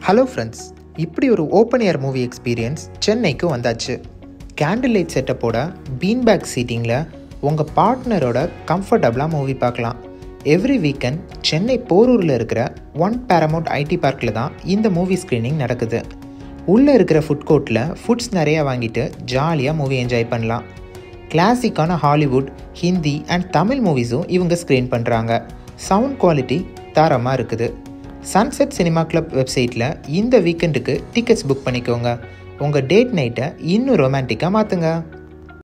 hello friends இப்படி ஒரு open air movie experience சென்னைக்கு வந்தாச்சு கேண்டில் லைட் செட்டப்போட பீன்பேக் சீட்டிங்கில் உங்கள் பார்ட்னரோட கம்ஃபர்டபுளாக மூவி பார்க்கலாம் எவ்ரி வீக்கெண்ட் சென்னை போரூரில் இருக்கிற ஒன் பேரமௌண்ட் ஐடி பார்க்கில் தான் இந்த மூவி ஸ்க்ரீனிங் நடக்குது உள்ளே இருக்கிற ஃபுட் கோர்ட்டில் ஃபுட்ஸ் நிறையா வாங்கிட்டு ஜாலியாக மூவி என்ஜாய் பண்ணலாம் கிளாசிக்கான ஹாலிவுட் ஹிந்தி அண்ட் தமிழ் மூவிஸும் இவங்க ஸ்க்ரீன் பண்ணுறாங்க சவுண்ட் குவாலிட்டி தரமாக இருக்குது சன்செட் சினிமா கிளப் வெப்சைட்டில் இந்த வீக்கெண்டுக்கு டிக்கெட்ஸ் புக் பண்ணிக்கோங்க உங்கள் டேட் நைட்டை இன்னும் ரொமான்டிக்காக மாற்றுங்க